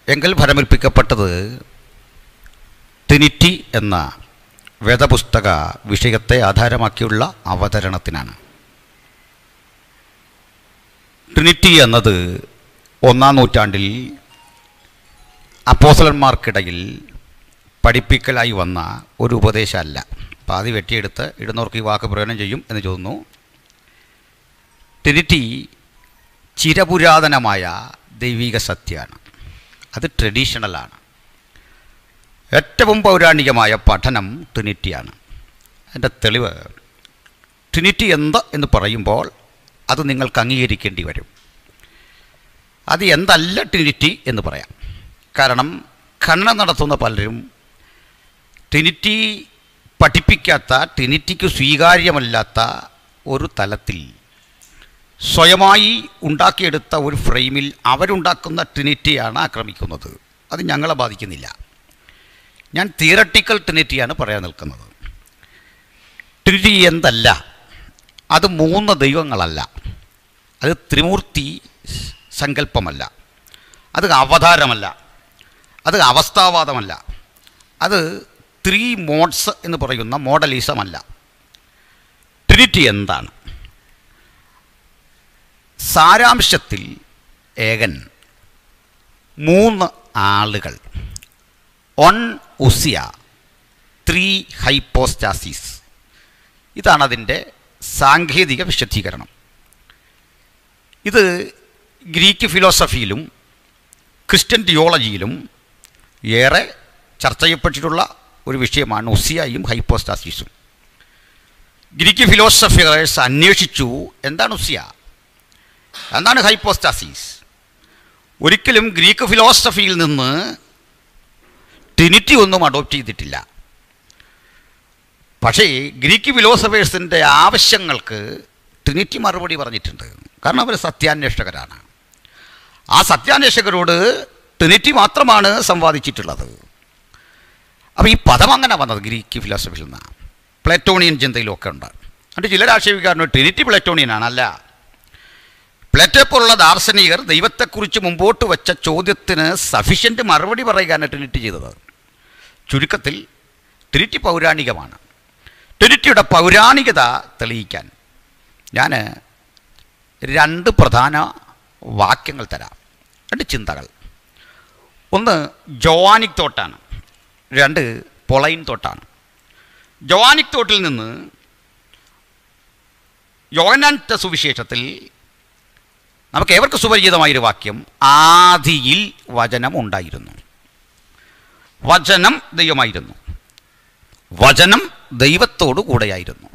എങ്കിൽ ഫലമേൽപ്പിക്കപ്പെട്ടത് ട്രിനിറ്റി എന്ന വേദപുസ്തക വിഷയത്തെ ആധാരമാക്കിയുള്ള അവതരണത്തിനാണ് ട്രിനിറ്റി എന്നത് ഒന്നാം നൂറ്റാണ്ടിൽ അപ്പോസലന്മാർക്കിടയിൽ പഠിപ്പിക്കലായി വന്ന ഒരു ഉപദേശമല്ല പാതി വെട്ടിയെടുത്ത് ഇടുന്നവർക്ക് ഈ വാക്ക് പ്രയോജനം ചെയ്യും എന്ന് ചോദിക്കുന്നു ട്രിനിറ്റി ചിരപുരാതനമായ ദൈവിക സത്യമാണ് അത് ട്രഡീഷണലാണ് ഏറ്റവും പൗരാണികമായ പഠനം ട്രിനിറ്റിയാണ് അതിൻ്റെ തെളിവ് ട്രിനിറ്റി എന്ത് എന്ന് പറയുമ്പോൾ അത് നിങ്ങൾക്ക് അംഗീകരിക്കേണ്ടി വരും അത് എന്തല്ല ട്രിനിറ്റി എന്ന് പറയാം കാരണം ഖനനം നടത്തുന്ന പലരും ട്രിനിറ്റി പഠിപ്പിക്കാത്ത ട്രിനിറ്റിക്ക് സ്വീകാര്യമല്ലാത്ത ഒരു തലത്തിൽ സ്വയമായി ഉണ്ടാക്കിയെടുത്ത ഒരു ഫ്രെയിമിൽ അവരുണ്ടാക്കുന്ന ട്രിനിറ്റിയാണ് ആക്രമിക്കുന്നത് അത് ഞങ്ങളെ ബാധിക്കുന്നില്ല ഞാൻ തിയറട്ടിക്കൽ ട്രിനിറ്റിയാണ് പറയാൻ നിൽക്കുന്നത് ട്രിനിറ്റി എന്തല്ല അത് മൂന്ന് ദൈവങ്ങളല്ല അത് ത്രിമൂർത്തി സങ്കല്പമല്ല അത് അവതാരമല്ല അത് അവസ്ഥാവാദമല്ല അത് ത്രീ മോഡ്സ് എന്ന് പറയുന്ന മോഡലിസമല്ല ട്രിനിറ്റി എന്താണ് സാരാംശത്തിൽ ഏകൻ മൂന്ന് ആളുകൾ ഒൺ ഉസിയ ത്രീ ഹൈപ്പോസ്റ്റാസിസ് ഇതാണ് അതിൻ്റെ സാങ്കേതിക വിശദീകരണം ഇത് ഗ്രീക്ക് ഫിലോസഫിയിലും ക്രിസ്ത്യൻ തിയോളജിയിലും ഏറെ ചർച്ച ചെയ്യപ്പെട്ടിട്ടുള്ള ഒരു വിഷയമാണ് ഉസിയയും ഹൈപ്പോസ്റ്റാസിസും ഗ്രീക്ക് ഫിലോസഫേഴ്സ് അന്വേഷിച്ചു എന്താണ് ഉസിയ എന്താണ് ഹൈപ്പോസ്റ്റാസിസ് ഒരിക്കലും ഗ്രീക്ക് ഫിലോസഫിയിൽ നിന്ന് ട്രിനിറ്റി ഒന്നും അഡോപ്റ്റ് ചെയ്തിട്ടില്ല പക്ഷേ ഗ്രീക്ക് ഫിലോസഫേഴ്സിൻ്റെ ആവശ്യങ്ങൾക്ക് ട്രിനിറ്റി മറുപടി പറഞ്ഞിട്ടുണ്ട് കാരണം അവർ സത്യാന്വേഷകരാണ് ആ സത്യാന്വേഷകരോട് ട്രിനിറ്റി മാത്രമാണ് സംവാദിച്ചിട്ടുള്ളത് അപ്പോൾ ഈ പദം അങ്ങനെ വന്നത് ഗ്രീക്ക് ഫിലോസഫിയിൽ നിന്നാണ് പ്ലേറ്റോണിയൻ ചിന്തയിലൊക്കെ ഉണ്ട് എന്നിട്ട് ചില രാഷ്ട്രീയക്കാരന് ട്രിനിറ്റി പ്ലേറ്റോണിയനാണ് അല്ല പ്ലേറ്റോ പോലുള്ള ദാർശനികർ ദൈവത്തെക്കുറിച്ച് മുമ്പോട്ട് വെച്ച ചോദ്യത്തിന് സഫിഷ്യൻ്റ് മറുപടി പറയുകയാണ് ട്രിനിറ്റി ചെയ്തത് ചുരുക്കത്തിൽ ട്രിനിറ്റി പൗരാണികമാണ് ട്രിനിറ്റിയുടെ പൗരാണികത തെളിയിക്കാൻ ഞാൻ രണ്ട് പ്രധാന വാക്യങ്ങൾ തരാം രണ്ട് ചിന്തകൾ ഒന്ന് ജോവാനിക് തോട്ടാണ് രണ്ട് പൊളൈൻ തോട്ടാണ് ജോവാനിക് തോട്ടിൽ നിന്ന് യോഹന്നാൻ്റെ സുവിശേഷത്തിൽ നമുക്ക് ഏവർക്ക് സുപരിചിതമായൊരു വാക്യം ആദിയിൽ വചനം ഉണ്ടായിരുന്നു വചനം ദൈവമായിരുന്നു വചനം ദൈവത്തോടു കൂടെയായിരുന്നു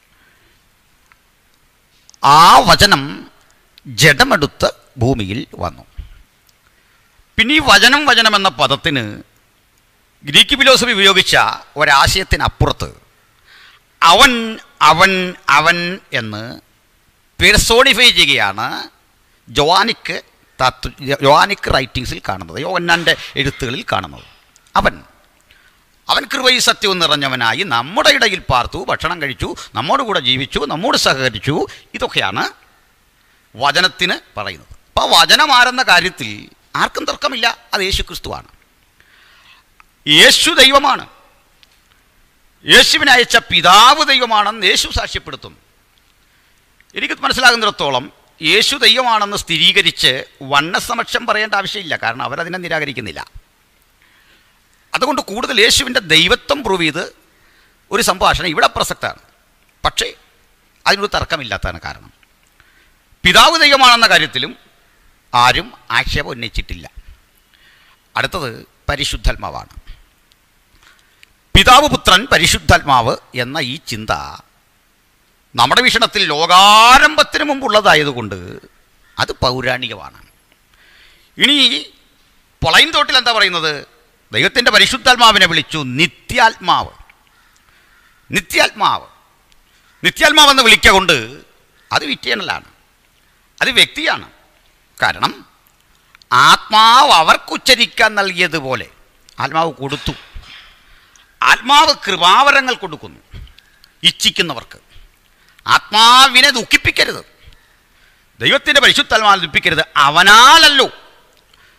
ആ വചനം ജഡമെടുത്ത് ഭൂമിയിൽ വന്നു പിന്നെ ഈ വചനം വചനം എന്ന പദത്തിന് ഗ്രീക്ക് ഫിലോസഫി ഉപയോഗിച്ച ഒരാശയത്തിനപ്പുറത്ത് അവൻ അവൻ അവൻ എന്ന് പേഴ്സോണിഫൈ ചെയ്യുകയാണ് ജോവാനിക്ക് തത്വ ജോവാനിക് റൈറ്റിങ്സിൽ കാണുന്നത് യോവന്നാൻ്റെ എഴുത്തുകളിൽ കാണുന്നത് അവൻ അവൻ കൃപയും സത്യവും നിറഞ്ഞവനായി നമ്മുടെ ഇടയിൽ പാർത്തു ഭക്ഷണം കഴിച്ചു നമ്മോട് കൂടെ ജീവിച്ചു നമ്മോട് സഹകരിച്ചു ഇതൊക്കെയാണ് വചനത്തിന് പറയുന്നത് അപ്പോൾ വചനമാരെന്ന കാര്യത്തിൽ ആർക്കും തർക്കമില്ല അത് യേശു ക്രിസ്തുവാണ് യേശു ദൈവമാണ് യേശുവിനെ അയച്ച പിതാവ് ദൈവമാണെന്ന് യേശു സാക്ഷ്യപ്പെടുത്തുന്നു എനിക്ക് മനസ്സിലാകുന്നിടത്തോളം യേശു ദൈവമാണെന്ന് സ്ഥിരീകരിച്ച് വണ്ണസമക്ഷം പറയേണ്ട ആവശ്യമില്ല കാരണം അവരതിനെ നിരാകരിക്കുന്നില്ല അതുകൊണ്ട് കൂടുതൽ യേശുവിൻ്റെ ദൈവത്വം പ്രൂവ് ചെയ്ത് ഒരു സംഭാഷണം ഇവിടെ പ്രസക്തമാണ് പക്ഷേ അതിനൊരു തർക്കമില്ലാത്തതാണ് കാരണം പിതാവ് ദൈവമാണെന്ന കാര്യത്തിലും ആരും ആക്ഷേപം ഉന്നയിച്ചിട്ടില്ല അടുത്തത് പരിശുദ്ധാത്മാവാണ് പിതാവ് പുത്രൻ പരിശുദ്ധാത്മാവ് എന്ന ഈ ചിന്ത നമ്മുടെ വീക്ഷണത്തിൽ ലോകാരംഭത്തിന് മുമ്പുള്ളതായതുകൊണ്ട് അത് പൗരാണികമാണ് ഇനി പൊളൈൻ തോട്ടിൽ എന്താ പറയുന്നത് ദൈവത്തിൻ്റെ പരിശുദ്ധാത്മാവിനെ വിളിച്ചു നിത്യാത്മാവ് നിത്യാത്മാവ് നിത്യാത്മാവെന്ന് വിളിക്കൊണ്ട് അത് വിറ്റേണലാണ് അത് വ്യക്തിയാണ് കാരണം ആത്മാവ് അവർക്കുച്ചരിക്കാൻ നൽകിയതുപോലെ ആത്മാവ് കൊടുത്തു ആത്മാവ് കൃപാവരങ്ങൾ കൊടുക്കുന്നു ഇച്ഛിക്കുന്നവർക്ക് ആത്മാവിനെ ദുഃഖിപ്പിക്കരുത് ദൈവത്തിൻ്റെ പരിശുദ്ധാത്മാവിനെ ദുഃഖിപ്പിക്കരുത് അവനാലല്ലോ അപ്പോൾ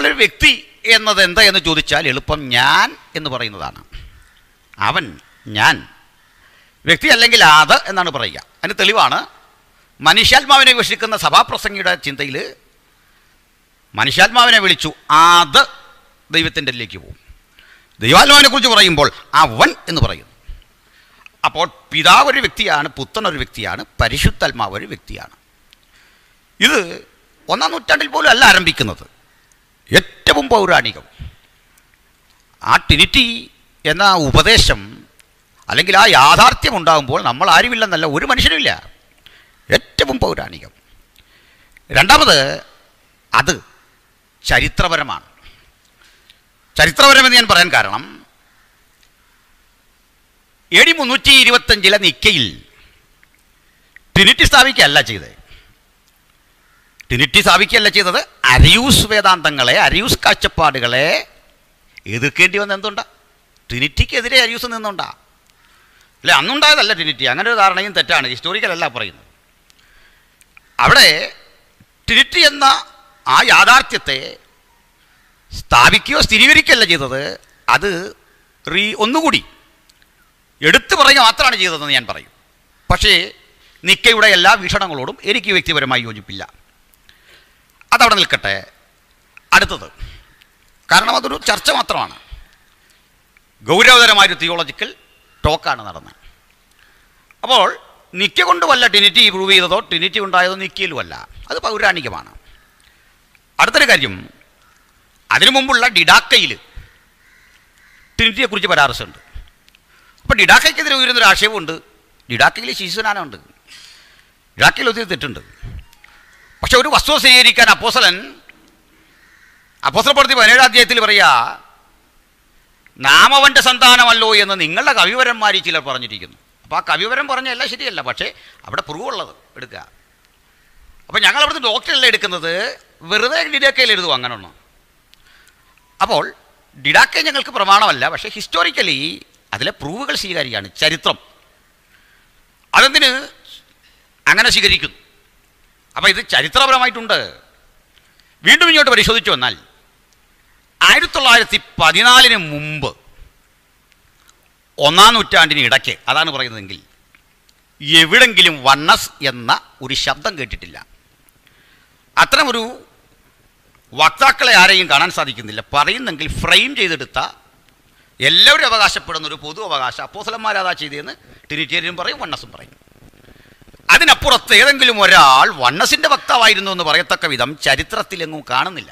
അതുപോലെ ഒരു വ്യക്തി എന്നത് എന്താ എന്ന് ചോദിച്ചാൽ എളുപ്പം ഞാൻ എന്ന് പറയുന്നതാണ് അവൻ ഞാൻ വ്യക്തി അല്ലെങ്കിൽ അത് എന്നാണ് പറയുക അതിന് തെളിവാണ് മനുഷ്യാത്മാവിനെ വിഷിക്കുന്ന സഭാപ്രസംഗിയുടെ ചിന്തയിൽ മനുഷ്യാത്മാവിനെ വിളിച്ചു അത് ദൈവത്തിൻ്റെ അതിലേക്ക് പോകും ദൈവാത്മാവിനെ കുറിച്ച് പറയുമ്പോൾ അവൻ എന്ന് പറയുന്നു അപ്പോൾ പിതാവ് ഒരു വ്യക്തിയാണ് പുത്രൻ ഒരു വ്യക്തിയാണ് പരിശുദ്ധാത്മാവ് ഒരു വ്യക്തിയാണ് ഇത് ഒന്നാം നൂറ്റാണ്ടിൽ പോലും അല്ല ആരംഭിക്കുന്നത് ഏറ്റവും പൗരാണികം ആ ട്രിനിറ്റി എന്ന ഉപദേശം അല്ലെങ്കിൽ ആ യാഥാർത്ഥ്യം ഉണ്ടാകുമ്പോൾ നമ്മൾ ആരുമില്ലെന്നല്ല ഒരു മനുഷ്യനുമില്ല ഏറ്റവും പൗരാണികം രണ്ടാമത് അത് ചരിത്രപരമാണ് ചരിത്രപരമെന്ന് ഞാൻ പറയാൻ കാരണം എ ഡി മുന്നൂറ്റി ഇരുപത്തഞ്ചിലെ നിക്കയിൽ ട്രിനിറ്റി സ്ഥാപിക്കുകയല്ല ചെയ്തത് ട്രിനിറ്റി സ്ഥാപിക്കുകയല്ല ചെയ്തത് അരിയൂസ് വേദാന്തങ്ങളെ അരിയൂസ് കാഴ്ചപ്പാടുകളെ എതിർക്കേണ്ടി വന്ന എന്തുണ്ടാ ട്രിനിറ്റിക്കെതിരെ അരിയൂസ് നിന്നുണ്ടാ അല്ലെ അന്നുണ്ടായതല്ല ട്രിനിറ്റി അങ്ങനെ ഒരു ധാരണയും തെറ്റാണ് ഹിസ്റ്റോറിക്കലല്ല പറയുന്നത് അവിടെ ട്രിനിറ്റി എന്ന ആ യാഥാർത്ഥ്യത്തെ സ്ഥാപിക്കുകയോ സ്ഥിരീകരിക്കുകയല്ല ചെയ്തത് അത് റീ ഒന്നുകൂടി എടുത്തു പറയുക മാത്രമാണ് ചെയ്തതെന്ന് ഞാൻ പറയും പക്ഷേ നിക്കയുടെ എല്ലാ വീക്ഷണങ്ങളോടും എനിക്ക് വ്യക്തിപരമായി യോജിപ്പില്ല അതവിടെ നിൽക്കട്ടെ അടുത്തത് കാരണം അതൊരു ചർച്ച മാത്രമാണ് ഗൗരവതരമായൊരു തിയോളജിക്കൽ ടോക്കാണ് നടന്നത് അപ്പോൾ നിക്ക കൊണ്ട് വല്ല ട്രിനിറ്റി പ്രൂവ് ചെയ്തതോ ട്രിനിറ്റി ഉണ്ടായതോ നിക്കയിലുമല്ല അത് പൗരാണികമാണ് അടുത്തൊരു കാര്യം അതിനു മുമ്പുള്ള ഡിഡാക്കയിൽ ട്രിനിറ്റിയെക്കുറിച്ച് പരാമർശമുണ്ട് അപ്പോൾ ഡിഡാക്കയ്ക്കെതിരെ ഉയരുന്നൊരു ആക്ഷേപമുണ്ട് ഡിഡാക്കയിൽ ശിശുനാനുണ്ട് ഡിഡാക്കയിൽ ഒത്തിരി തെറ്റുണ്ട് പക്ഷെ ഒരു വസ്തു സ്വീകരിക്കാൻ അപ്പോസലൻ അപ്പോസലപ്പെടുത്തി പതിനേഴാം അധ്യായത്തിൽ പറയുക നാമവൻ്റെ സന്താനമല്ലോ എന്ന് നിങ്ങളുടെ കവിവരന്മാർ ചിലർ പറഞ്ഞിരിക്കുന്നു അപ്പോൾ ആ കവിവരം പറഞ്ഞല്ല ശരിയല്ല പക്ഷേ അവിടെ പ്രൂവുള്ളത് എടുക്കുക അപ്പോൾ ഞങ്ങൾ അവിടുന്ന് ഡോക്ടറല്ല എടുക്കുന്നത് വെറുതെ ഡിഡാക്കയിൽ എഴുതും അങ്ങനെ ഒന്നും അപ്പോൾ ഡിഡാക്കെ ഞങ്ങൾക്ക് പ്രമാണമല്ല പക്ഷേ ഹിസ്റ്റോറിക്കലി അതിലെ പ്രൂവുകൾ സ്വീകാര്യമാണ് ചരിത്രം അതെന്തിന് അങ്ങനെ സ്വീകരിക്കുന്നു അപ്പോൾ ഇത് ചരിത്രപരമായിട്ടുണ്ട് വീണ്ടും ഇങ്ങോട്ട് പരിശോധിച്ചു വന്നാൽ ആയിരത്തി തൊള്ളായിരത്തി പതിനാലിന് മുമ്പ് ഒന്നാം നൂറ്റാണ്ടിന് ഇടയ്ക്ക് അതാണ് പറയുന്നതെങ്കിൽ എവിടെങ്കിലും വണ്ണസ് എന്ന ഒരു ശബ്ദം കേട്ടിട്ടില്ല അത്തരമൊരു വക്താക്കളെ ആരെയും കാണാൻ സാധിക്കുന്നില്ല പറയുന്നെങ്കിൽ ഫ്രെയിം ചെയ്തെടുത്ത എല്ലാവരും അവകാശപ്പെടുന്ന ഒരു പൊതു അവകാശം അപ്പോസലന്മാരാതാ ചെയ്തതെന്ന് ടിനിറ്റേറിയനും പറയും വണ്ണസും പറയും അതിനപ്പുറത്ത് ഏതെങ്കിലും ഒരാൾ വണ്ണസിൻ്റെ വക്താവായിരുന്നു എന്ന് പറയത്തക്ക വിധം ചരിത്രത്തിലെങ്ങും കാണുന്നില്ല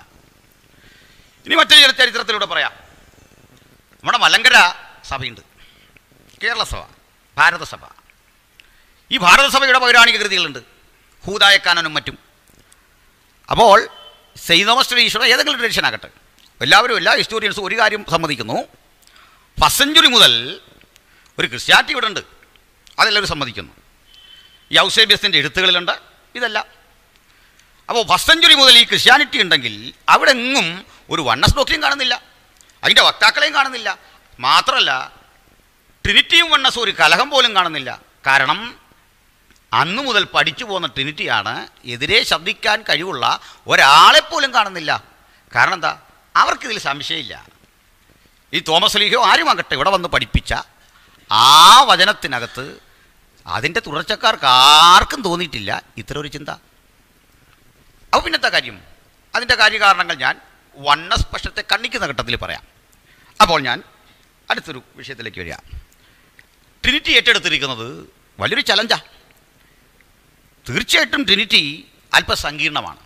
ഇനി മറ്റൊരു ചില ചരിത്രത്തിലൂടെ പറയാം നമ്മുടെ മലങ്കര സഭയുണ്ട് കേരള സഭ ഭാരതസഭ ഈ ഭാരതസഭയുടെ പൗരാണിക കൃതികളുണ്ട് ഹൂതായക്കാനും മറ്റും അപ്പോൾ സെയ്ന്റ് തോമസ് ട്രഡീഷനോ ഏതെങ്കിലും ട്രഡീഷൻ ആകട്ടെ എല്ലാവരും എല്ലാ ഹിസ്റ്റോറിയൻസും ഒരു കാര്യം സമ്മതിക്കുന്നു ഫസ്റ്റ് സെഞ്ചുറി മുതൽ ഒരു ക്രിസ്ത്യാനിറ്റി ഇവിടെ ഉണ്ട് അതെല്ലാവരും സമ്മതിക്കുന്നു ഈ ഔസേബ്യസിൻ്റെ എഴുത്തുകളിലുണ്ട് ഇതല്ല അപ്പോൾ ഫസ്റ്റ് സെഞ്ചുറി മുതൽ ഈ ക്രിസ്ത്യാനിറ്റി ഉണ്ടെങ്കിൽ അവിടെ എങ്ങും ഒരു വണ്ണസ് ഡോക്ടറിയും കാണുന്നില്ല അതിൻ്റെ വക്താക്കളെയും കാണുന്നില്ല മാത്രമല്ല ട്രിനിറ്റിയും വണ്ണസും ഒരു കലഹം പോലും കാണുന്നില്ല കാരണം അന്നു മുതൽ പഠിച്ചു പോകുന്ന ട്രിനിറ്റിയാണ് എതിരെ ശബ്ദിക്കാൻ കഴിവുള്ള ഒരാളെപ്പോലും കാണുന്നില്ല കാരണം എന്താ അവർക്കിതിൽ സംശയമില്ല ഈ തോമസ് ലീഹോ ആരുമാകട്ടെ ഇവിടെ വന്ന് പഠിപ്പിച്ച ആ വചനത്തിനകത്ത് അതിൻ്റെ തുടർച്ചക്കാർക്ക് ആർക്കും തോന്നിയിട്ടില്ല ഇത്തരം ഒരു ചിന്ത അപ്പോൾ പിന്നത്തെ കാര്യം അതിൻ്റെ കാര്യകാരണങ്ങൾ ഞാൻ വണ്ണസ്പഷ്ടത്തെ കണ്ണിക്കുന്ന ഘട്ടത്തിൽ പറയാം അപ്പോൾ ഞാൻ അടുത്തൊരു വിഷയത്തിലേക്ക് വരിക ട്രിനിറ്റി ഏറ്റെടുത്തിരിക്കുന്നത് വലിയൊരു ചലഞ്ചാണ് തീർച്ചയായിട്ടും ട്രിനിറ്റി അല്പ സങ്കീർണമാണ്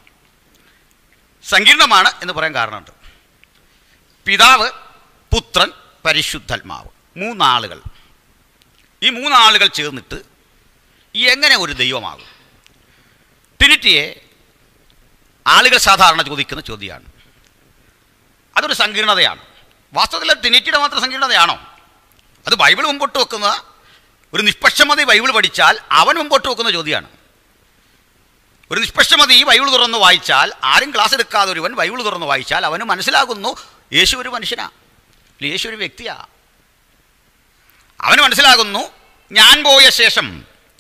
സങ്കീർണമാണ് എന്ന് പറയാൻ കാരണമുണ്ട് പിതാവ് പുത്രൻ പരിശുദ്ധാത്മാവ് മൂന്നാളുകൾ ഈ മൂന്നാളുകൾ ചേർന്നിട്ട് എങ്ങനെ ഒരു ദൈവമാകും ട്രിനിറ്റിയെ ആളുകൾ സാധാരണ ചോദിക്കുന്ന ചോദ്യമാണ് അതൊരു സങ്കീർണതയാണ് വാസ്തവത്തിൽ ട്രിനിറ്റിയുടെ മാത്രം സങ്കീർണതയാണോ അത് ബൈബിൾ മുമ്പോട്ട് വെക്കുന്ന ഒരു നിഷ്പക്ഷമതി ബൈബിൾ പഠിച്ചാൽ അവൻ മുമ്പോട്ട് വെക്കുന്ന ചോദ്യമാണ് ഒരു നിഷ്പക്ഷമതി ബൈബിൾ തുറന്ന് വായിച്ചാൽ ആരും ക്ലാസ് എടുക്കാതെ ഒരുവൻ ബൈബിൾ തുറന്ന് വായിച്ചാൽ അവന് മനസ്സിലാകുന്നു യേശു ഒരു മനുഷ്യനാ അല്ലെങ്കിൽ യേശു ഒരു വ്യക്തിയാ അവന് മനസ്സിലാകുന്നു ഞാൻ പോയ ശേഷം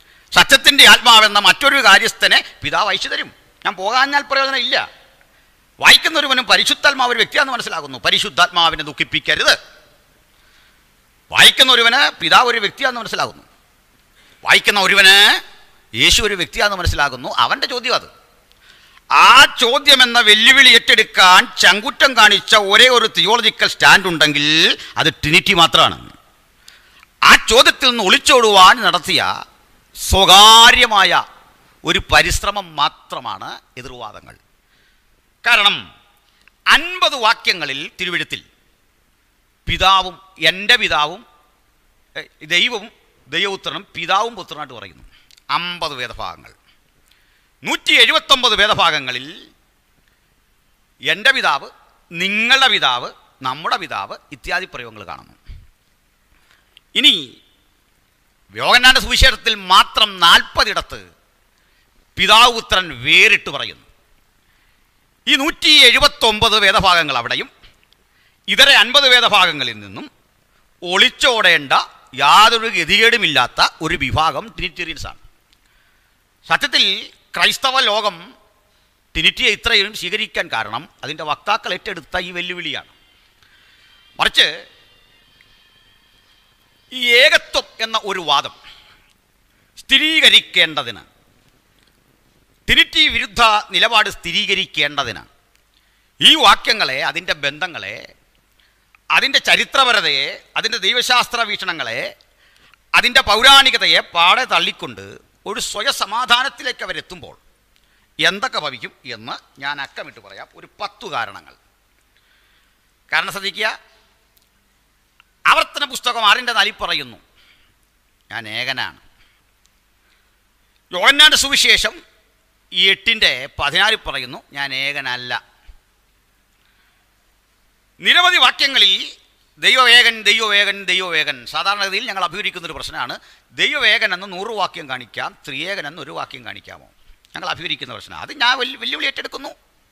സത്യത്തിൻ്റെ ആത്മാവെന്ന മറ്റൊരു കാര്യസ്ഥനെ പിതാവ് അയച്ചു തരും ഞാൻ പോകാഞ്ഞാൽ പ്രയോജനം ഇല്ല വായിക്കുന്ന ഒരുവനും പരിശുദ്ധാത്മാവ് ഒരു വ്യക്തിയാണെന്ന് മനസ്സിലാകുന്നു പരിശുദ്ധാത്മാവിനെ ദുഃഖിപ്പിക്കരുത് വായിക്കുന്ന ഒരുവന് പിതാവ് ഒരു വ്യക്തിയാണെന്ന് മനസ്സിലാകുന്നു വായിക്കുന്ന ഒരുവന് യേശു ഒരു വ്യക്തിയാണെന്ന് മനസ്സിലാകുന്നു അവൻ്റെ ചോദ്യം അത് ആ ചോദ്യം എന്ന വെല്ലുവിളി ഏറ്റെടുക്കാൻ ചങ്കുറ്റം കാണിച്ച ഒരേ ഒരു തിയോളജിക്കൽ സ്റ്റാൻഡ് ഉണ്ടെങ്കിൽ അത് ട്രിനിറ്റി മാത്രമാണ് ആ ചോദ്യത്തിൽ നിന്ന് ഒളിച്ചോടുവാൻ നടത്തിയ സ്വകാര്യമായ ഒരു പരിശ്രമം മാത്രമാണ് എതിർവാദങ്ങൾ കാരണം അൻപത് വാക്യങ്ങളിൽ തിരുവഴുത്തിൽ പിതാവും എൻ്റെ പിതാവും എ, ദൈവവും ദൈവപുത്രനും പിതാവും പുത്രനായിട്ട് പറയുന്നു അമ്പത് വേദഭാഗങ്ങൾ നൂറ്റി എഴുപത്തൊമ്പത് വേദഭാഗങ്ങളിൽ എൻ്റെ പിതാവ് നിങ്ങളുടെ പിതാവ് നമ്മുടെ പിതാവ് ഇത്യാദി പ്രയോഗങ്ങൾ കാണുന്നു ഇനി യോഗനാന്റെ സുവിശേഷത്തിൽ മാത്രം നാൽപ്പതിടത്ത് പിതാവ് പുത്രൻ വേറിട്ട് പറയുന്നു ഈ നൂറ്റി എഴുപത്തൊമ്പത് വേദഭാഗങ്ങൾ അവിടെയും ഇതര അൻപത് വേദഭാഗങ്ങളിൽ നിന്നും ഒളിച്ചോടേണ്ട യാതൊരു ഗതികേടുമില്ലാത്ത ഒരു വിഭാഗം ട്രിനിറ്റേറിയൻസ് ആണ് സത്യത്തിൽ ക്രൈസ്തവ ലോകം ട്രിനിറ്റിയെ ഇത്രയും സ്വീകരിക്കാൻ കാരണം അതിൻ്റെ വക്താക്കൾ ഏറ്റെടുത്ത ഈ വെല്ലുവിളിയാണ് മറിച്ച് ഈ ഏകത്വം എന്ന ഒരു വാദം സ്ഥിരീകരിക്കേണ്ടതിന് ട്രിനിറ്റി വിരുദ്ധ നിലപാട് സ്ഥിരീകരിക്കേണ്ടതിന് ഈ വാക്യങ്ങളെ അതിൻ്റെ ബന്ധങ്ങളെ അതിൻ്റെ ചരിത്രപരതയെ അതിൻ്റെ ദൈവശാസ്ത്ര വീക്ഷണങ്ങളെ അതിൻ്റെ പൗരാണികതയെ പാടെ തള്ളിക്കൊണ്ട് ഒരു സ്വയസമാധാനത്തിലേക്ക് അവരെത്തുമ്പോൾ എന്തൊക്കെ ഭവിക്കും എന്ന് ഞാൻ അക്കമിട്ട് പറയാം ഒരു പത്തു കാരണങ്ങൾ കാരണം ശ്രദ്ധിക്കുക ആവർത്തന പുസ്തകം ആറിൻ്റെ നാലിൽ പറയുന്നു ഞാൻ ഏകനാണ് യോഹന്നാൻ്റെ സുവിശേഷം ഈ എട്ടിൻ്റെ പതിനാറിൽ പറയുന്നു ഞാൻ ഏകനല്ല നിരവധി വാക്യങ്ങളിൽ ദൈവവേഗൻ ദൈവവേഗൻ ദൈവവേഗൻ സാധാരണഗതിയിൽ ഞങ്ങൾ അഭിമുഖിക്കുന്ന ഒരു പ്രശ്നമാണ് ദൈവവേഗൻ എന്ന് നൂറ് വാക്യം കാണിക്കാം ത്രിയേകൻ എന്ന് ഒരു വാക്യം കാണിക്കാമോ ഞങ്ങൾ അഭിമുഖിക്കുന്ന പ്രശ്നം അത് ഞാൻ വെല്ലു വെല്ലുവിളി ഏറ്റെടുക്കുന്നു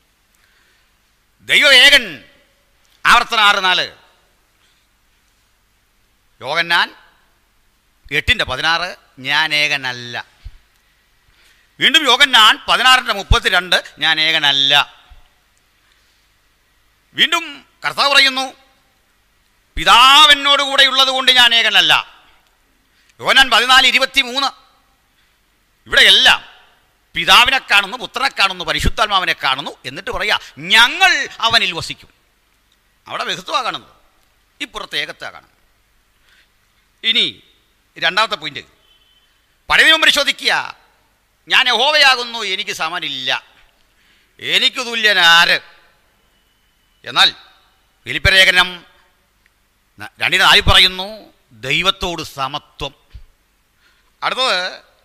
ദൈവവേഗൻ ആവർത്തന ആറ് നാല് യോഗന്നാൻ എട്ടിൻ്റെ പതിനാറ് ഞാൻ ഏകനല്ല വീണ്ടും യോഗന്നാൻ പതിനാറിൻ്റെ മുപ്പത്തിരണ്ട് ഞാൻ ഏകനല്ല വീണ്ടും കർത്താവ് പറയുന്നു പിതാവിനോട് കൂടെ ഉള്ളത് കൊണ്ട് ഞാൻ ഏകനല്ല യോനാൻ പതിനാല് ഇരുപത്തി മൂന്ന് ഇവിടെയെല്ലാം പിതാവിനെ കാണുന്നു പുത്രനെ കാണുന്നു പരിശുദ്ധാത്മാവിനെ കാണുന്നു എന്നിട്ട് പറയാ ഞങ്ങൾ അവനിൽ വസിക്കും അവിടെ ബഹുത്വ കാണുന്നത് ഇപ്പുറത്ത് ഏകത്വ കാണുന്നത് ഇനി രണ്ടാമത്തെ പോയിന്റ് പഴയ നിയമം പരിശോധിക്കുക ഞാൻ യഹോവയാകുന്നു എനിക്ക് സമനില്ല എനിക്ക് തുല്യനാര് എന്നാൽ ഫിലിപ്പലേഖനം ന- രണ്ടിന് നാലിൽ പറയുന്നു ദൈവത്തോട് സമത്വം അടുത്തത്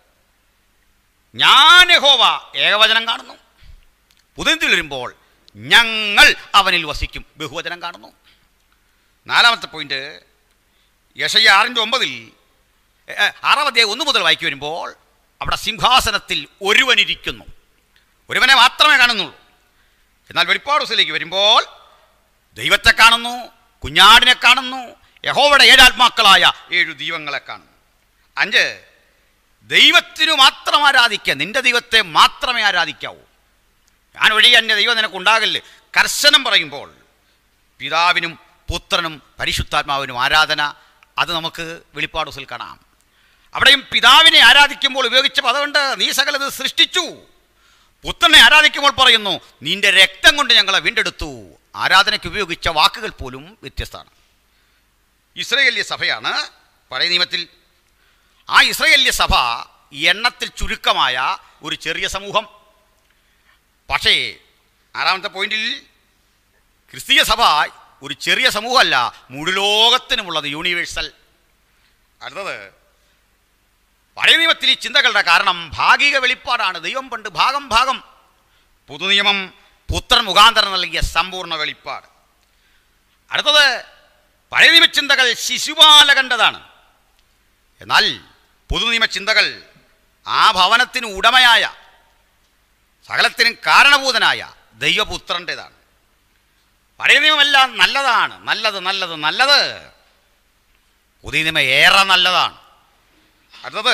ഞാൻ യഹോവ ഏകവചനം കാണുന്നു പുതിയതിൽ വരുമ്പോൾ ഞങ്ങൾ അവനിൽ വസിക്കും ബഹുവചനം കാണുന്നു നാലാമത്തെ പോയിന്റ് യശയ്യ ആറിൻ്റെ ഒമ്പതിൽ ഏ, ഏ, ആറാം അധ്യായം ഒന്ന് മുതൽ വായിക്കി വരുമ്പോൾ അവിടെ സിംഹാസനത്തിൽ ഒരുവനിരിക്കുന്നു ഒരുവനെ മാത്രമേ കാണുന്നുള്ളൂ എന്നാൽ വെളിപ്പാട് ദിവസത്തിലേക്ക് വരുമ്പോൾ ദൈവത്തെ കാണുന്നു കുഞ്ഞാടിനെ കാണുന്നു യഹോവയുടെ ഏഴാത്മാക്കളായ ഏഴു ദൈവങ്ങളെ കാണുന്നു അഞ്ച് ദൈവത്തിനു മാത്രം ആരാധിക്കുക നിന്റെ ദൈവത്തെ മാത്രമേ ആരാധിക്കാവൂ ഞാൻ ഒഴികെ എൻ്റെ ദൈവം നിനക്കുണ്ടാകല്ലേ കർശനം പറയുമ്പോൾ പിതാവിനും പുത്രനും പരിശുദ്ധാത്മാവിനും ആരാധന അത് നമുക്ക് വെളിപ്പാട് ദിവസത്തിൽ കാണാം അവിടെയും പിതാവിനെ ആരാധിക്കുമ്പോൾ ഉപയോഗിച്ച പദമുണ്ട് നീ സകലത് സൃഷ്ടിച്ചു പുത്രനെ ആരാധിക്കുമ്പോൾ പറയുന്നു നിന്റെ രക്തം കൊണ്ട് ഞങ്ങളെ വീണ്ടെടുത്തു ആരാധനയ്ക്ക് ഉപയോഗിച്ച വാക്കുകൾ പോലും വ്യത്യസ്തമാണ് ഇസ്രയേല്യ സഭയാണ് പഴയ നിയമത്തിൽ ആ ഇസ്രയേല്യ സഭ എണ്ണത്തിൽ ചുരുക്കമായ ഒരു ചെറിയ സമൂഹം പക്ഷേ ആറാമത്തെ പോയിന്റിൽ ക്രിസ്തീയ സഭ ഒരു ചെറിയ സമൂഹമല്ല മുഴുലോകത്തിനുമുള്ളത് യൂണിവേഴ്സൽ അടുത്തത് പഴയ നിയമത്തിൽ ഈ ചിന്തകളുടെ കാരണം ഭാഗിക വെളിപ്പാടാണ് ദൈവം പണ്ട് ഭാഗം ഭാഗം പുതുനിയമം പുത്രൻ മുഖാന്തരം നൽകിയ സമ്പൂർണ്ണ വെളിപ്പാട് അടുത്തത് പഴയ നിയമ ചിന്തകൾ ശിശുപാല കണ്ടതാണ് എന്നാൽ പുതുനിയമ ചിന്തകൾ ആ ഭവനത്തിന് ഉടമയായ സകലത്തിനും കാരണഭൂതനായ ദൈവപുത്രൻ്റെതാണ് പഴയ നിയമമെല്ലാം നല്ലതാണ് നല്ലത് നല്ലത് നല്ലത് പുതിയ നിയമം ഏറെ നല്ലതാണ് അടുത്തത്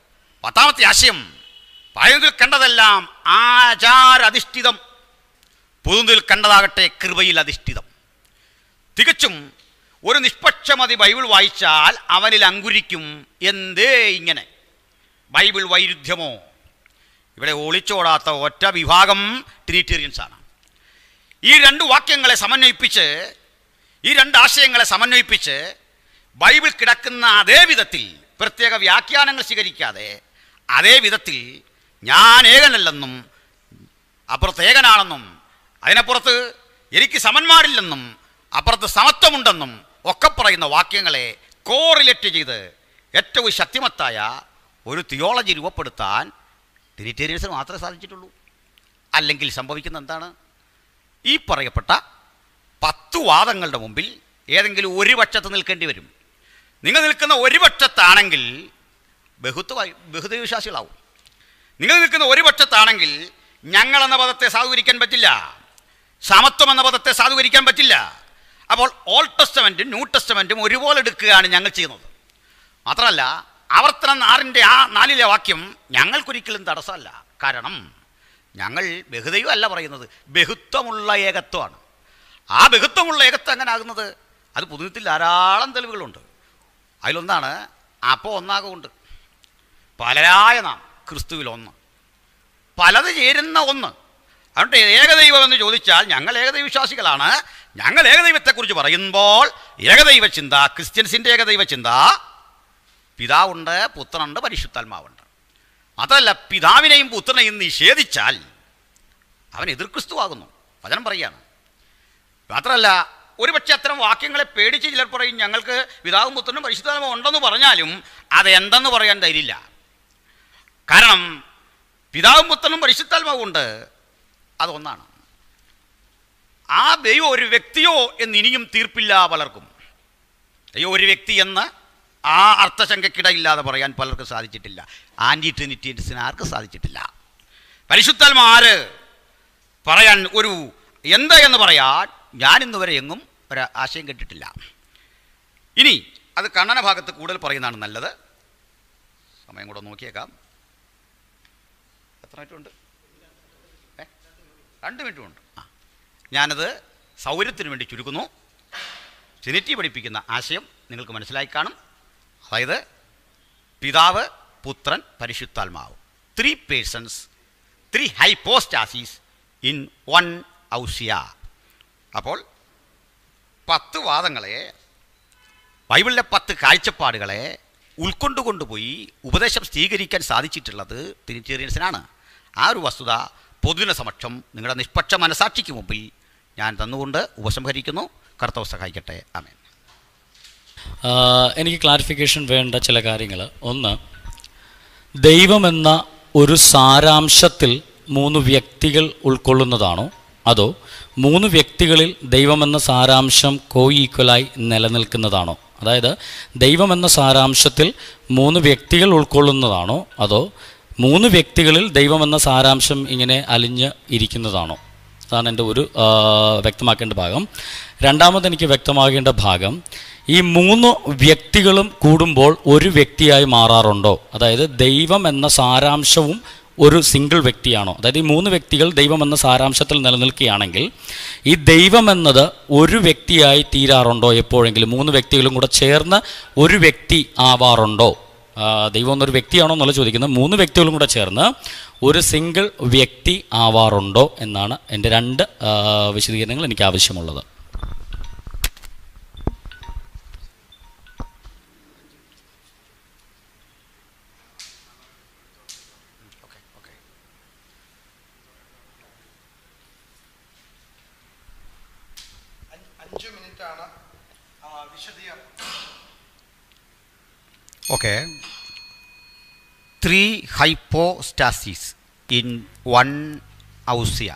പത്താമത്തെ ആശയം പഴയതിൽ കണ്ടതെല്ലാം ആചാരാധിഷ്ഠിതം പുതുതിൽ കണ്ടതാകട്ടെ കൃപയിൽ അധിഷ്ഠിതം തികച്ചും ഒരു നിഷ്പക്ഷമതി ബൈബിൾ വായിച്ചാൽ അവനിൽ അങ്കുരിക്കും എന്തേ ഇങ്ങനെ ബൈബിൾ വൈരുദ്ധ്യമോ ഇവിടെ ഒളിച്ചോടാത്ത ഒറ്റ വിഭാഗം ട്രിനിറ്റേറിയൻസ് ആണ് ഈ രണ്ട് വാക്യങ്ങളെ സമന്വയിപ്പിച്ച് ഈ രണ്ട് ആശയങ്ങളെ സമന്വയിപ്പിച്ച് ബൈബിൾ കിടക്കുന്ന അതേ വിധത്തിൽ പ്രത്യേക വ്യാഖ്യാനങ്ങൾ സ്വീകരിക്കാതെ അതേ വിധത്തിൽ ഞാൻ ഏകനല്ലെന്നും അപ്പുറത്ത് ഏകനാണെന്നും അതിനപ്പുറത്ത് എനിക്ക് സമന്മാരില്ലെന്നും അപ്പുറത്ത് സമത്വമുണ്ടെന്നും ഒക്കെ പറയുന്ന വാക്യങ്ങളെ കോറിലേറ്റ് ചെയ്ത് ഏറ്റവും ശക്തിമത്തായ ഒരു തിയോളജി രൂപപ്പെടുത്താൻ ട്രിനിറ്റേറിയൻസിന് മാത്രമേ സാധിച്ചിട്ടുള്ളൂ അല്ലെങ്കിൽ സംഭവിക്കുന്ന എന്താണ് ഈ പറയപ്പെട്ട പത്ത് വാദങ്ങളുടെ മുമ്പിൽ ഏതെങ്കിലും ഒരു പക്ഷത്ത് നിൽക്കേണ്ടി വരും നിങ്ങൾ നിൽക്കുന്ന ഒരു പക്ഷത്താണെങ്കിൽ ബഹുത്വമായി ബഹുദൈവ വിശ്വാസികളാവും നിങ്ങൾ നിൽക്കുന്ന ഒരു പക്ഷത്താണെങ്കിൽ ഞങ്ങൾ എന്ന പദത്തെ സാധൂകരിക്കാൻ പറ്റില്ല സമത്വം എന്ന പദത്തെ സാധൂകരിക്കാൻ പറ്റില്ല അപ്പോൾ ഓൾഡ് ടെസ്റ്റമെൻറ്റും ന്യൂ ടെസ്റ്റമെൻറ്റും ഒരുപോലെ എടുക്കുകയാണ് ഞങ്ങൾ ചെയ്യുന്നത് മാത്രമല്ല ആവർത്തനം ആറിൻ്റെ ആ നാലിലെ വാക്യം ഞങ്ങൾക്കൊരിക്കലും തടസ്സമല്ല കാരണം ഞങ്ങൾ ബഹുദൈവം അല്ല പറയുന്നത് ബഹുത്വമുള്ള ഏകത്വമാണ് ആ ബഹുത്വമുള്ള ഏകത്വം എങ്ങനെ ആകുന്നത് അത് പുതുത്തിൽ ധാരാളം തെളിവുകളുണ്ട് അതിലൊന്നാണ് അപ്പോൾ ഒന്നാകുണ്ട് പലരായ നാം ക്രിസ്തുവിൽ ഒന്ന് പലത് ചേരുന്ന ഒന്ന് അതുകൊണ്ട് ഏകദൈവം എന്ന് ചോദിച്ചാൽ ഞങ്ങൾ ഏകദൈവ വിശ്വാസികളാണ് ഞങ്ങൾ ഏകദൈവത്തെക്കുറിച്ച് പറയുമ്പോൾ ഏകദൈവ ചിന്ത ക്രിസ്ത്യൻസിൻ്റെ ഏകദൈവ ചിന്ത പിതാവുണ്ട് പുത്രനുണ്ട് പരിശുദ്ധാത്മാവുണ്ട് മാത്രമല്ല പിതാവിനെയും പുത്രനെയും നിഷേധിച്ചാൽ അവൻ എതിർ ക്രിസ്തുവാകുന്നു വചനം പറയാണ് മാത്രമല്ല ഒരുപക്ഷെ അത്തരം വാക്യങ്ങളെ പേടിച്ച് ചിലർ പറയും ഞങ്ങൾക്ക് പിതാവും പുത്രനും പരിശുദ്ധാത്മാവും ഉണ്ടെന്ന് പറഞ്ഞാലും അതെന്തെന്ന് പറയാൻ ധൈര്യമില്ല കാരണം പിതാവും പുത്രനും പരിശുദ്ധാത്മാവും ഉണ്ട് അതൊന്നാണ് ആ ദൈവം ഒരു വ്യക്തിയോ എന്ന് ഇനിയും തീർപ്പില്ല പലർക്കും ദൈവം ഒരു വ്യക്തി എന്ന് ആ അർത്ഥശങ്കയ്ക്കിടയില്ലാതെ പറയാൻ പലർക്കും സാധിച്ചിട്ടില്ല ആൻറ്റി ട്രിനിറ്റീൻസിന് ആർക്കും സാധിച്ചിട്ടില്ല പരിശുദ്ധാത്മാ ആര് പറയാൻ ഒരു എന്ത് എന്ന് പറയാൻ ഞാൻ ഇന്ന് വരെ എങ്ങും ഒരു ആശയം കേട്ടിട്ടില്ല ഇനി അത് കണ്ണന ഭാഗത്ത് കൂടുതൽ പറയുന്നതാണ് നല്ലത് സമയം കൂടെ നോക്കിയേക്കാം എത്ര മിനിറ്റ് ഉണ്ട് ഏ രണ്ട് മിനിറ്റും ഉണ്ട് ആ ഞാനത് സൗകര്യത്തിന് വേണ്ടി ചുരുക്കുന്നു ട്രിനിറ്റി പഠിപ്പിക്കുന്ന ആശയം നിങ്ങൾക്ക് മനസ്സിലായി കാണും അതായത് പിതാവ് പുത്രൻ പരിശുദ്ധാത്മാവ് three persons three hypostases in one ousia അപ്പോൾ പത്ത് വാദങ്ങളെ ബൈബിളിലെ പത്ത് കാഴ്ചപ്പാടുകളെ ഉൾക്കൊണ്ടുകൊണ്ടുപോയി ഉപദേശം സ്വീകരിക്കാൻ സാധിച്ചിട്ടുള്ളത് തിരിച്ചേറിയൻസിനാണ് ആ ഒരു വസ്തുത പൊതുവിന സമക്ഷം നിങ്ങളുടെ നിഷ്പക്ഷ മനസാക്ഷിക്ക് മുമ്പിൽ ഞാൻ തന്നുകൊണ്ട് ഉപസംഹരിക്കുന്നു കർത്തവ് സഹായിക്കട്ടെ ആമേൻ ആഹ് എനിക്ക് ക്ലാരിഫിക്കേഷൻ വേണ്ട ചില കാര്യങ്ങൾ ഒന്ന് ദൈവമെന്ന ഒരു സാരാംശത്തിൽ മൂന്ന് വ്യക്തികൾ ഉൾക്കൊള്ളുന്നതാണോ അതോ മൂന്ന് വ്യക്തികളിൽ ദൈവമെന്ന സാരാംശം കോ ഈക്വലായി നിലനിൽക്കുന്നതാണോ അതായത് ദൈവമെന്ന സാരാംശത്തിൽ മൂന്ന് വ്യക്തികൾ ഉൾക്കൊള്ളുന്നതാണോ അതോ മൂന്ന് വ്യക്തികളിൽ ദൈവമെന്ന സാരാംശം ഇങ്ങനെ അലിഞ്ഞ് ഇരിക്കുന്നതാണോ അതാണ് എൻ്റെ ഒരു ആ, വ്യക്തമാക്കേണ്ട ഭാഗം രണ്ടാമത് എനിക്ക് വ്യക്തമാകേണ്ട ഭാഗം ഈ മൂന്ന് വ്യക്തികളും കൂടുമ്പോൾ ഒരു വ്യക്തിയായി മാറാറുണ്ടോ അതായത് ദൈവം എന്ന സാരാംശവും ഒരു സിംഗിൾ വ്യക്തിയാണോ അതായത് ഈ മൂന്ന് വ്യക്തികൾ ദൈവം എന്ന സാരാംശത്തിൽ നിലനിൽക്കുകയാണെങ്കിൽ ഈ ദൈവം എന്നത് ഒരു വ്യക്തിയായി തീരാറുണ്ടോ എപ്പോഴെങ്കിലും മൂന്ന് വ്യക്തികളും കൂടെ ചേർന്ന് ഒരു വ്യക്തി ആവാറുണ്ടോ ആ, ദൈവം എന്നൊരു വ്യക്തിയാണോ എന്നുള്ള ചോദിക്കുന്നത് മൂന്ന് വ്യക്തികളും കൂടെ ചേർന്ന് ഒരു സിംഗിൾ വ്യക്തി ആവാറുണ്ടോ എന്നാണ് എൻ്റെ രണ്ട് ആ, വിശദീകരണങ്ങൾ എനിക്ക് ആവശ്യമുള്ളത് അഞ്ച് അഞ്ച് മിനിറ്റ് ആണ് വിശദീകരണം okay three hypostasis in one ousia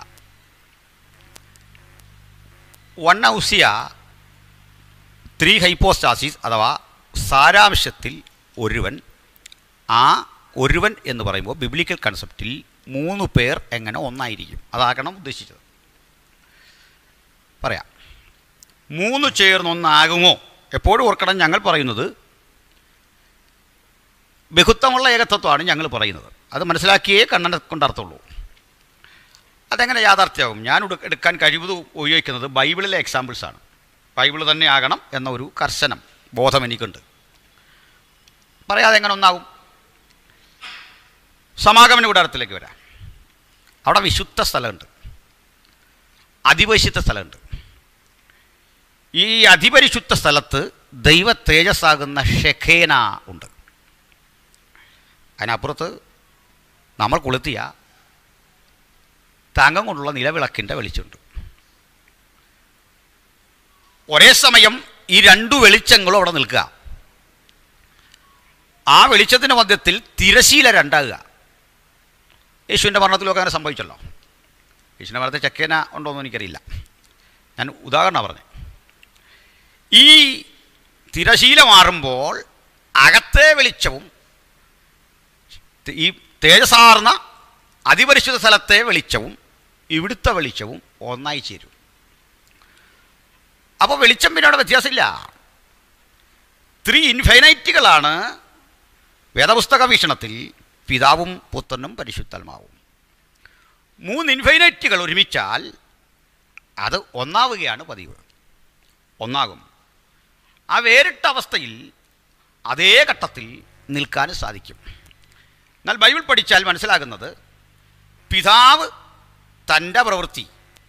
one ousia three hypostasis അഥവാ സാരാംശത്തിൽ ഒരുവൻ ആ ഒരുവൻ എന്ന് പറയുമ്പോൾ ബിബ്ലിക്കൽ കൺസെപ്റ്റിൽ മൂന്ന് പേർ എങ്ങനെ ഒന്നായിരിക്കും അതാകണം ഉദ്ദേശിച്ചത് പറയാം മൂന്ന് ചേർന്ന് ഒന്നാകുമോ എപ്പോഴും ഓർക്കണം ഞങ്ങൾ പറയുന്നത് ബഹുത്വമുള്ള ഏകത്വത്വമാണ് ഞങ്ങൾ പറയുന്നത് അത് മനസ്സിലാക്കിയേ കണ്ണനെ കൊണ്ടർത്ഥമുള്ളൂ അതെങ്ങനെ യാഥാർത്ഥ്യമാകും ഞാൻ ഉട- എടുക്കാൻ കഴിവ് ഉപയോഗിക്കുന്നത് ബൈബിളിലെ എക്സാമ്പിൾസാണ് ബൈബിൾ തന്നെ ആകണം എന്ന ഒരു കർശനം ബോധം എനിക്കുണ്ട് പറയാതെ എങ്ങനെ ഒന്നാകും സമാഗമന കൂടാരത്തിലേക്ക് വരാം അവിടെ വിശുദ്ധ സ്ഥലമുണ്ട് അതിപരിശുദ്ധ സ്ഥലമുണ്ട് ഈ അതിപരിശുദ്ധ സ്ഥലത്ത് ദൈവ തേജസ്സാകുന്ന ഷെഖേന ഉണ്ട് അതിനപ്പുറത്ത് നമ്മൾ കൊളുത്തിയ തങ്കം കൊണ്ടുള്ള നിലവിളക്കിൻ്റെ വെളിച്ചമുണ്ട് ഒരേ സമയം ഈ രണ്ടു വെളിച്ചങ്ങളും അവിടെ നിൽക്കുക ആ വെളിച്ചത്തിൻ്റെ മധ്യത്തിൽ തിരശീല രണ്ടാകുക യേശുവിൻ്റെ മരണത്തിലൊക്കെ അങ്ങനെ സംഭവിച്ചല്ലോ യേശുവിൻ്റെ മരണത്തിൽ ചെക്കേന ഉണ്ടോ എന്ന് എനിക്കറിയില്ല ഞാൻ ഉദാഹരണം പറഞ്ഞു ഈ തിരശീല മാറുമ്പോൾ അകത്തെ വെളിച്ചവും ഈ തേജസാർന്ന അതിപരിശുദ്ധ സ്ഥലത്തെ വെളിച്ചവും ഇവിടുത്തെ വെളിച്ചവും ഒന്നായി ചേരും അപ്പോൾ വെളിച്ചം പിന്നെ അവിടെ വ്യത്യാസമില്ല ത്രീ ഇൻഫൈനൈറ്റുകളാണ് വേദപുസ്തക വീക്ഷണത്തിൽ പിതാവും പുത്രനും പരിശുദ്ധാത്മാവും മൂന്ന് ഇൻഫൈനൈറ്റുകൾ ഒരുമിച്ചാൽ അത് ഒന്നാവുകയാണ് പതിവ് ഒന്നാകും ആ വേറിട്ട അവസ്ഥയിൽ അതേ ഘട്ടത്തിൽ നിൽക്കാൻ സാധിക്കും എന്നാൽ ബൈബിൾ പഠിച്ചാൽ മനസ്സിലാകുന്നത് പിതാവ് തൻ്റെ പ്രവൃത്തി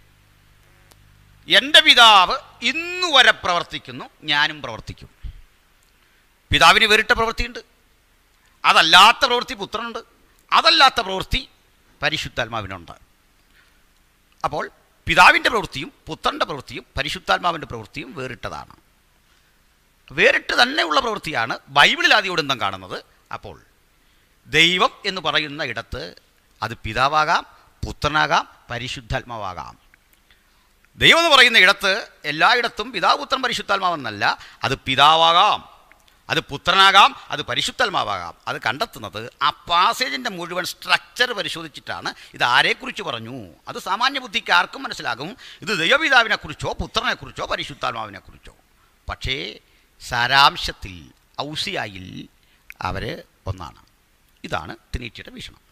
എൻ്റെ പിതാവ് ഇന്നു വരെ പ്രവർത്തിക്കുന്നു ഞാനും പ്രവർത്തിക്കും പിതാവിന് വേറിട്ട പ്രവൃത്തിയുണ്ട് അതല്ലാത്ത പ്രവൃത്തി പുത്രനുണ്ട് അതല്ലാത്ത പ്രവൃത്തി പരിശുദ്ധാത്മാവിനുണ്ട് അപ്പോൾ പിതാവിൻ്റെ പ്രവൃത്തിയും പുത്രൻ്റെ പ്രവൃത്തിയും പരിശുദ്ധാത്മാവിൻ്റെ പ്രവൃത്തിയും വേറിട്ടതാണ് വേറിട്ട് തന്നെയുള്ള പ്രവൃത്തിയാണ് ബൈബിളിൽ ആദ്യോടന്തം കാണുന്നത് അപ്പോൾ ദൈവം എന്ന് പറയുന്ന ഇടത്ത് അത് പിതാവാകാം പുത്രനാകാം പരിശുദ്ധാത്മാവാകാം ദൈവം എന്ന് പറയുന്ന ഇടത്ത് എല്ലായിടത്തും പിതാവ് പുത്രൻ പരിശുദ്ധാത്മാവെന്നല്ല അത് പിതാവാകാം അത് പുത്രനാകാം അത് പരിശുദ്ധാത്മാവാകാം അത് കണ്ടെത്തുന്നത് ആ പാസേജിൻ്റെ മുഴുവൻ സ്ട്രക്ചർ പരിശോധിച്ചിട്ടാണ് ഇത് ആരെക്കുറിച്ച് പറഞ്ഞു അത് സാമാന്യ ബുദ്ധിക്ക് ആർക്കും മനസ്സിലാകും ഇത് ദൈവപിതാവിനെക്കുറിച്ചോ പുത്രനെക്കുറിച്ചോ പരിശുദ്ധാത്മാവിനെക്കുറിച്ചോ പക്ഷേ സാരാംശത്തിൽ ഔസിയായിൽ അവർ ഒന്നാണ് ഇതാണ് ട്രിനിറ്റിയുടെ വീക്ഷണം